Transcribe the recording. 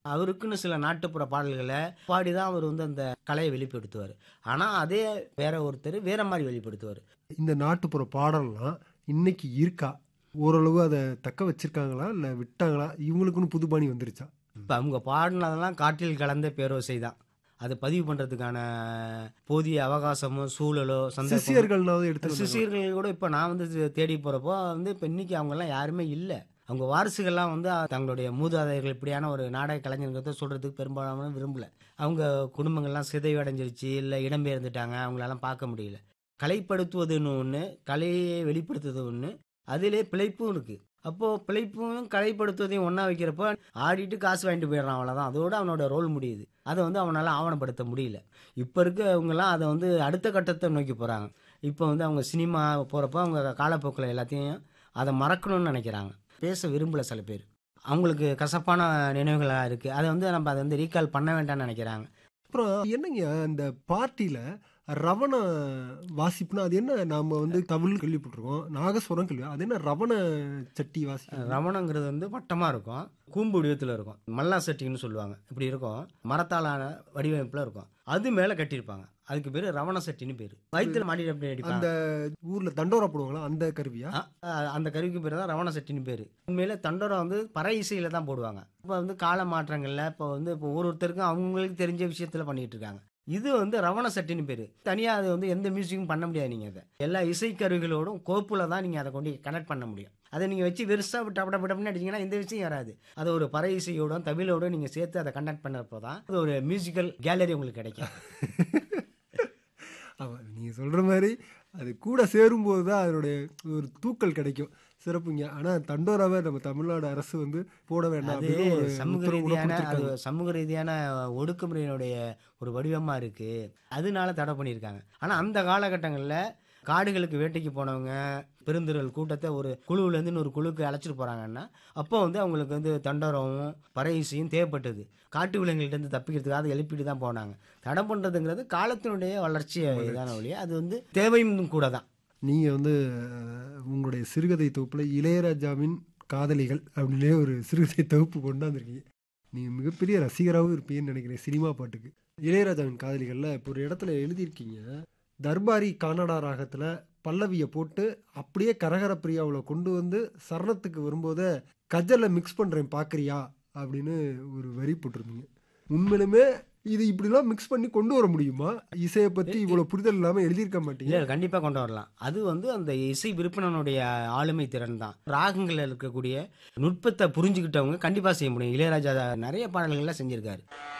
அவருக்குன்னு சில நாட்டுப்புற பாடல்களை பாடி தான் அவர் வந்து அந்த கலையை வெளிப்படுத்துவார் ஆனால் அதே வேற ஒருத்தர் வேற மாதிரி வெளிப்படுத்துவார் இந்த நாட்டுப்புற பாடல்லாம் இன்னைக்கு இருக்கா ஓரளவு அதை தக்க வச்சிருக்காங்களா இல்லை விட்டாங்களா இவங்களுக்குன்னு புது பாணி வந்துருச்சா இப்போ அவங்க பாடினதெல்லாம் காற்றில் கலந்த பேரோசை தான் அது பதிவு பண்ணுறதுக்கான போதிய அவகாசமோ சூழலோ சந்தர்ப்பமோ சிஷியர்கள்னாவது எடுத்து சிஷியர்கள் கூட இப்போ நான் வந்து தே- தேடி போகிறப்போ வந்து இப்போ இன்னைக்கு அவங்கெல்லாம் யாருமே இல்லை அவங்க வாரிசுகள்லாம் வந்து தங்களுடைய மூதாதையர்கள் இப்படியான ஒரு நாடக கலைஞர்கிறத சொல்கிறதுக்கு பெரும்பாலான விரும்பல அவங்க குடும்பங்கள்லாம் சிதைவடைஞ்சிருச்சு இல்லை இடம்பெயர்ந்துட்டாங்க அவங்களெல்லாம் பார்க்க முடியல கலைப்படுத்துவதுன்னு ஒன்று கலையை வெளிப்படுத்துவது ஒன்று அதிலே பிழைப்பும் இருக்குது அப்போது பிழைப்பும் கலைப்படுத்துவதையும் ஒன்றா வைக்கிறப்போ ஆடிட்டு காசு வாங்கிட்டு போயிடுறான் அவ்வளோதான் அதோட அவனோட ரோல் முடியுது அதை வந்து அவனால் ஆவணப்படுத்த முடியல இப்போ இருக்கவங்கலாம் அதை வந்து அடுத்த கட்டத்தை நோக்கி போகிறாங்க இப்போ வந்து அவங்க சினிமா போகிறப்போ அவங்க காலப்போக்கில் எல்லாத்தையும் அதை மறக்கணும்னு நினைக்கிறாங்க பேச விரும்பல சில பேர் அவங்களுக்கு கசப்பான நினைவுகளாக இருக்குது அதை வந்து நம்ம அதை வந்து ரீகால் பண்ண வேண்டாம்னு நினைக்கிறாங்க அப்புறம் என்னங்க அந்த பார்ட்டியில ரவண வாசிப்புனா அது என்ன நாம வந்து தமிழ் கேள்விப்பட்டிருக்கோம் நாகஸ்வரம் கேள்வி அது என்ன ரவண சட்டி வாசி ரவணங்கிறது வந்து வட்டமாக இருக்கும் கூம்பு வடிவத்தில் இருக்கும் மல்லா செட்டின்னு சொல்லுவாங்க இப்படி இருக்கும் மரத்தாலான வடிவமைப்பில் இருக்கும் அது மேலே கட்டியிருப்பாங்க அதுக்கு பேர் ரவண செட்டின்னு பேர் வயிற்றுல மாட்டிட்டு அப்படி அடிப்பாங்க அந்த ஊர்ல தண்டோரா போடுவாங்களா அந்த கருவியா ஆ, ஆ, அந்த கருவிக்கு பேர் தான் ரவண செட்டின்னு பேர் உண்மையில தண்டோரம் வந்து பறை இசையில தான் போடுவாங்க இப்போ வந்து கால மாற்றங்கள்ல இப்போ வந்து இப்போ ஒரு ஒருத்தருக்கும் அவங்களுக்கு தெரிஞ்ச விஷயத்துல பண்ணிட்டு இருக்காங்க இது வந்து ரவண செட்டின்னு பேர் தனியாக அது வந்து எந்த மியூசிக்கும் பண்ண முடியாது நீங்கள் அதை எல்லா இசைக்கருவிகளோடும் கோப்புல தான் நீங்கள் அதை கொண்டு கனெக்ட் பண்ண முடியும் அதை நீங்கள் வச்சு வெறுசாக டப்பட டப்படன்னு அடிச்சீங்கன்னா இந்த விஷயம் வராது அது ஒரு பறை இசையோட தமிழோட நீங்கள் சேர்த்து அதை கனெக்ட் பண்ணப்போ தான் அது ஒரு மியூசிக்கல் கேலரி உங்களுக்கு கிடைக்கும் ஆமா நீங்க சொல்ற மாதிரி அது கூட சேரும்போது தான் அதனுடைய ஒரு தூக்கல் கிடைக்கும் சிறப்புங்க ஆனா தண்டோராவை நம்ம தமிழ்நாடு அரசு வந்து போட வேண்டாம் அது அப்படின்னு ஒரு சமூக உத்தரவு கூட ரீதியான அது கொடுத்திருக்காங்க. சமூக ரீதியான ஒடுக்குமுறையினுடைய ஒரு வடிவமா இருக்கு அதனால தடை பண்ணியிருக்காங்க ஆனா அந்த காலகட்டங்களில் காடுகளுக்கு வேட்டைக்கு போனவங்க பெருந்திரள் கூட்டத்தை ஒரு குழுவுலேருந்து இன்னொரு குழுக்கு அழைச்சிட்டு போறாங்கன்னா அப்போ வந்து அவங்களுக்கு வந்து தண்டோரமும் பறை இசையும் தேவைப்பட்டது காட்டு விலங்குகள்ட்ட இருந்து தப்பிக்கிறதுக்காக அதை எழுப்பிட்டு தான் போனாங்க தடை பண்ணுறதுங்கிறது காலத்தினுடைய வளர்ச்சி இதான வழியா அது வந்து தேவையும் கூட தான் நீங்க வந்து அஹ், உங்களுடைய சிறுகதை தொகுப்புல இளையராஜாவின் காதலிகள் அப்படின்னே ஒரு சிறுகதை தொகுப்பு கொண்டாந்துருக்கீங்க நீங்க மிகப்பெரிய ரசிகராகவும் இருப்பீங்கன்னு நினைக்கிறேன் சினிமா பாட்டுக்கு இளையராஜாவின் காதலிகள்ல இப்போ ஒரு இடத்துல எழுதியிருக்கீங்க தர்பாரி கானடா ராகத்துல பல்லவியை போட்டு அப்படியே கரகர பிரியாவில் கொண்டு வந்து சரணத்துக்கு வரும்போது கஜலை மிக்ஸ் பண்றேன் பாக்குறியா அப்படின்னு ஒரு வரி போட்டிருந்தீங்க உண்மையிலுமே இது இப்படிலாம் மிக்ஸ் பண்ணி கொண்டு வர முடியுமா இசையை பத்தி இவ்வளவு புரிதல் இல்லாம எழுதியிருக்க மாட்டீங்க இல்லை கண்டிப்பாக கொண்டு வரலாம் அது வந்து அந்த இசை விற்பனனுடைய ஆளுமை திறன் தான் ராகங்களில் இருக்கக்கூடிய நுட்பத்தை புரிஞ்சுக்கிட்டவங்க கண்டிப்பாக செய்ய முடியும் இளையராஜா நிறைய பாடல்கள்லாம் செஞ்சிருக்காரு